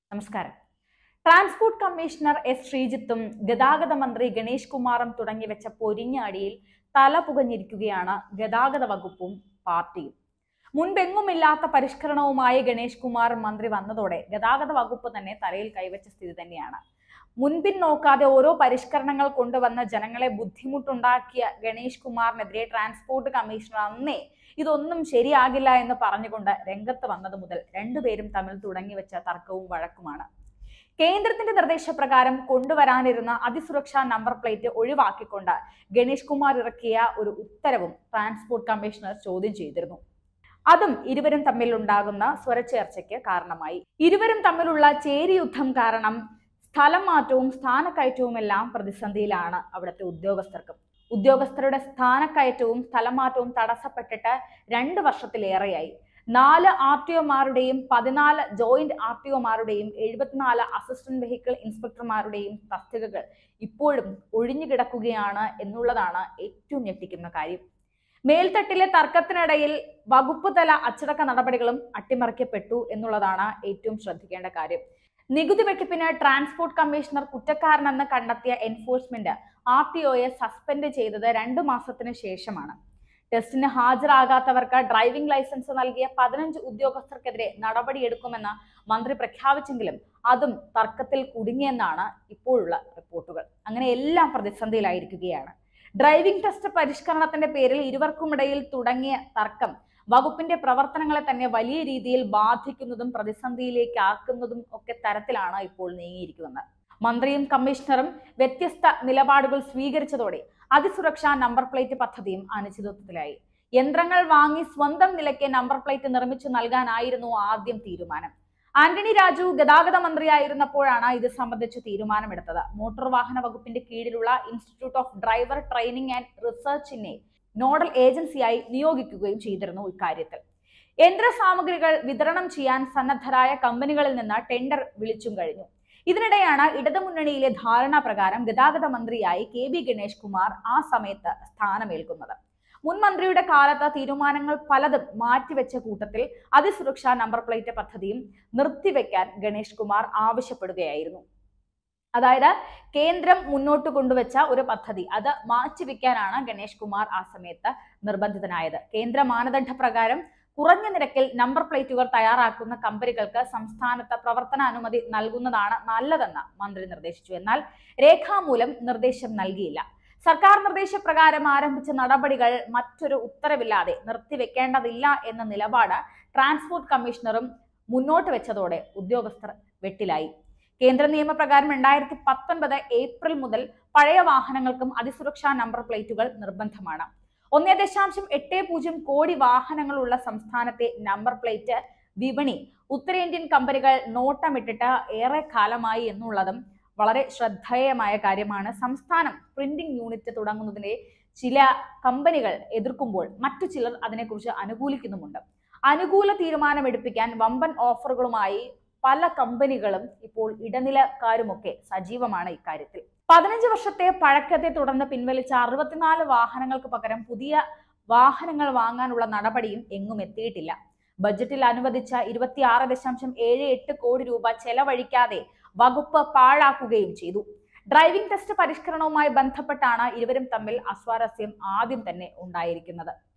നമസ്കാരം transport commissioner S ശ്രീജിത്തും ഗതാഗത മന്ത്രി ഗണേഷ് കുമാറും തുടങ്ങി വെച്ച പൊരിഞ്ഞാടിയിൽ തല പുകഞ്ഞിരിക്കുകയാണ് ഗതാഗത വകുപ്പും പാർട്ടിയും മുൻപെങ്ങുമില്ലാത്ത പരിഷ്കരണവുമായി ഗണേഷ് കുമാർ മന്ത്രി വന്നതോടെ ഗതാഗത വകുപ്പ് തന്നെ തലയിൽ കൈവച്ച സ്ഥിതി തന്നെയാണ് മുൻപിൻ നോക്കാതെ ഓരോ പരിഷ്കരണങ്ങൾ കൊണ്ടുവന്ന ജനങ്ങളെ ബുദ്ധിമുട്ടുണ്ടാക്കിയ ഗണേഷ് കുമാറിനെതിരെ ട്രാൻസ്പോർട്ട് കമ്മീഷണർ അന്നേ ഇതൊന്നും ശരിയാകില്ല എന്ന് പറഞ്ഞുകൊണ്ട് രംഗത്ത് വന്നത് മുതൽ രണ്ടുപേരും തമ്മിൽ തുടങ്ങിവെച്ച തർക്കവും വഴക്കുമാണ് കേന്ദ്രത്തിന്റെ നിർദ്ദേശപ്രകാരം കൊണ്ടുവരാനിരുന്ന അതിസുരക്ഷാ നമ്പർ പ്ലേറ്റ് ഒഴിവാക്കിക്കൊണ്ട് ഗണേഷ് കുമാർ ഇറക്കിയ ഒരു ഉത്തരവും ട്രാൻസ്പോർട്ട് കമ്മീഷണർ ചോദ്യം ചെയ്തിരുന്നു അതും ഇരുവരും തമ്മിലുണ്ടാകുന്ന സ്വരച്ചേർച്ചയ്ക്ക് കാരണമായി ഇരുവരും തമ്മിലുള്ള ചേരിയുദ്ധം കാരണം സ്ഥലം മാറ്റവും സ്ഥാനക്കയറ്റവുമെല്ലാം പ്രതിസന്ധിയിലാണ് അവിടുത്തെ ഉദ്യോഗസ്ഥർക്കും ഉദ്യോഗസ്ഥരുടെ സ്ഥാനക്കയറ്റവും സ്ഥലമാറ്റവും തടസ്സപ്പെട്ടിട്ട് രണ്ട് വർഷത്തിലേറെയായി നാല് ആർ ടി ഒമാരുടെയും പതിനാല് ജോയിന്റ് ആർ ടി ഒമാരുടെയും എഴുപത്തിനാല് അസിസ്റ്റന്റ് വെഹിക്കിൾ ഇൻസ്പെക്ടർമാരുടെയും തസ്തികകൾ ഇപ്പോഴും ഒഴിഞ്ഞു കിടക്കുകയാണ് എന്നുള്ളതാണ് ഏറ്റവും ഞെട്ടിക്കുന്ന കാര്യം മേൽത്തട്ടിലെ തർക്കത്തിനിടയിൽ വകുപ്പ് തല അച്ചടക്ക നടപടികളും അട്ടിമറിക്കപ്പെട്ടു എന്നുള്ളതാണ് ഏറ്റവും ശ്രദ്ധിക്കേണ്ട കാര്യം നികുതി വെട്ടിപ്പിന് ട്രാൻസ്പോർട്ട് കമ്മീഷണർ കുറ്റക്കാരനെന്ന് കണ്ടെത്തിയ എൻഫോഴ്സ്മെന്റ് ആർ ടി ഒയെ സസ്പെൻഡ് ചെയ്തത് രണ്ടു മാസത്തിന് ശേഷമാണ് ടെസ്റ്റിന് ഹാജരാകാത്തവർക്ക് ഡ്രൈവിംഗ് ലൈസൻസ് നൽകിയ പതിനഞ്ച് ഉദ്യോഗസ്ഥർക്കെതിരെ നടപടിയെടുക്കുമെന്ന് മന്ത്രി പ്രഖ്യാപിച്ചെങ്കിലും അതും തർക്കത്തിൽ കുടുങ്ങിയെന്നാണ് ഇപ്പോഴുള്ള റിപ്പോർട്ടുകൾ അങ്ങനെ എല്ലാം പ്രതിസന്ധിയിലായിരിക്കുകയാണ് ഡ്രൈവിംഗ് ടെസ്റ്റ് പരിഷ്കരണത്തിന്റെ പേരിൽ ഇരുവർക്കുമിടയിൽ തുടങ്ങിയ തർക്കം വകുപ്പിന്റെ പ്രവർത്തനങ്ങളെ തന്നെ വലിയ രീതിയിൽ ബാധിക്കുന്നതും പ്രതിസന്ധിയിലേക്ക് ആക്കുന്നതും ഒക്കെ തരത്തിലാണ് ഇപ്പോൾ നീങ്ങിയിരിക്കുന്നത് മന്ത്രിയും കമ്മീഷണറും വ്യത്യസ്ത നിലപാടുകൾ സ്വീകരിച്ചതോടെ അതിസുരക്ഷാ നമ്പർ പ്ലേറ്റ് പദ്ധതിയും അനിശ്ചിതത്വത്തിലായി യന്ത്രങ്ങൾ വാങ്ങി സ്വന്തം നിലയ്ക്ക് നമ്പർ പ്ലേറ്റ് നിർമ്മിച്ചു നൽകാനായിരുന്നു ആദ്യം തീരുമാനം ആന്റണി രാജു ഗതാഗത മന്ത്രിയായിരുന്നപ്പോഴാണ് ഇത് സംബന്ധിച്ച് തീരുമാനമെടുത്തത് മോട്ടോർ വാഹന വകുപ്പിന്റെ കീഴിലുള്ള institute of driver training and റിസർച്ചിനെ നോഡൽ ഏജൻസിയായി നിയോഗിക്കുകയും ചെയ്തിരുന്നു ഇക്കാര്യത്തിൽ യന്ത്ര സാമഗ്രികൾ വിതരണം ചെയ്യാൻ സന്നദ്ധരായ കമ്പനികളിൽ നിന്ന് ടെൻഡർ വിളിച്ചും കഴിഞ്ഞു ഇതിനിടെയാണ് ഇടതുമുന്നണിയിലെ ധാരണ പ്രകാരം ഗതാഗത മന്ത്രിയായി കെ ബി ഗണേഷ് കുമാർ ആ സമയത്ത് സ്ഥാനമേൽക്കുന്നത് മുൻ മന്ത്രിയുടെ കാലത്ത് തീരുമാനങ്ങൾ പലതും മാറ്റിവെച്ച കൂട്ടത്തിൽ അതിസുരക്ഷാ നമ്പർ പ്ലേറ്റ് പദ്ധതിയും നിർത്തിവെക്കാൻ ഗണേഷ് കുമാർ ആവശ്യപ്പെടുകയായിരുന്നു അതായത് കേന്ദ്രം മുന്നോട്ട് കൊണ്ടുവച്ച ഒരു പദ്ധതി അത് മാറ്റിവെക്കാനാണ് ഗണേഷ് കുമാർ ആ സമയത്ത് നിർബന്ധിതനായത് കേന്ദ്ര മാനദണ്ഡ പ്രകാരം കുറഞ്ഞ നിരക്കിൽ നമ്പർ പ്ലേറ്റുകൾ തയ്യാറാക്കുന്ന കമ്പനികൾക്ക് സംസ്ഥാനത്ത് പ്രവർത്തനാനുമതി നൽകുന്നതാണ് നല്ലതെന്ന് മന്ത്രി നിർദ്ദേശിച്ചു എന്നാൽ രേഖാമൂലം നിർദ്ദേശം നൽകിയില്ല സർക്കാർ നിർദ്ദേശപ്രകാരം ആരംഭിച്ച നടപടികൾ മറ്റൊരു ഉത്തരവില്ലാതെ നിർത്തിവെക്കേണ്ടതില്ല എന്ന നിലപാട് ട്രാൻസ്പോർട്ട് കമ്മീഷണറും മുന്നോട്ട് വെച്ചതോടെ ഉദ്യോഗസ്ഥർ വെട്ടിലായി കേന്ദ്ര നിയമപ്രകാരം രണ്ടായിരത്തി പത്തൊൻപത് ഏപ്രിൽ മുതൽ പഴയ വാഹനങ്ങൾക്കും അതിസുരക്ഷാ നമ്പർ പ്ലേറ്റുകൾ നിർബന്ധമാണ് ഒന്നേ ദശാംശം എട്ട് പൂജ്യം കോടി വാഹനങ്ങളുള്ള സംസ്ഥാനത്തെ നമ്പർ പ്ലേറ്റ് വിപണി ഉത്തരേന്ത്യൻ കമ്പനികൾ നോട്ടമിട്ടിട്ട് ഏറെ കാലമായി എന്നുള്ളതും വളരെ ശ്രദ്ധേയമായ കാര്യമാണ് സംസ്ഥാനം പ്രിന്റിംഗ് യൂണിറ്റ് തുടങ്ങുന്നതിനെ ചില കമ്പനികൾ എതിർക്കുമ്പോൾ മറ്റു ചിലർ അതിനെക്കുറിച്ച് അനുകൂലിക്കുന്നുമുണ്ട് അനുകൂല തീരുമാനമെടുപ്പിക്കാൻ വമ്പൻ ഓഫറുകളുമായി പല കമ്പനികളും ഇപ്പോൾ ഇടനിലക്കാരുമൊക്കെ സജീവമാണ് ഇക്കാര്യത്തിൽ പതിനഞ്ച് വർഷത്തെ പഴക്കത്തെ തുടർന്ന് പിൻവലിച്ച അറുപത്തിനാല് വാഹനങ്ങൾക്ക് പകരം പുതിയ വാഹനങ്ങൾ വാങ്ങാനുള്ള നടപടിയും എങ്ങും എത്തിയിട്ടില്ല ബജറ്റിൽ അനുവദിച്ച ഇരുപത്തിയാറ് ദശാംശം ഏഴ് എട്ട് കോടി രൂപ ചെലവഴിക്കാതെ വകുപ്പ് പാഴാക്കുകയും ചെയ്തു ഡ്രൈവിംഗ് ടെസ്റ്റ് പരിഷ്കരണവുമായി ബന്ധപ്പെട്ടാണ് ഇരുവരും തമ്മിൽ അസ്വാരസ്യം ആദ്യം തന്നെ ഉണ്ടായിരിക്കുന്നത്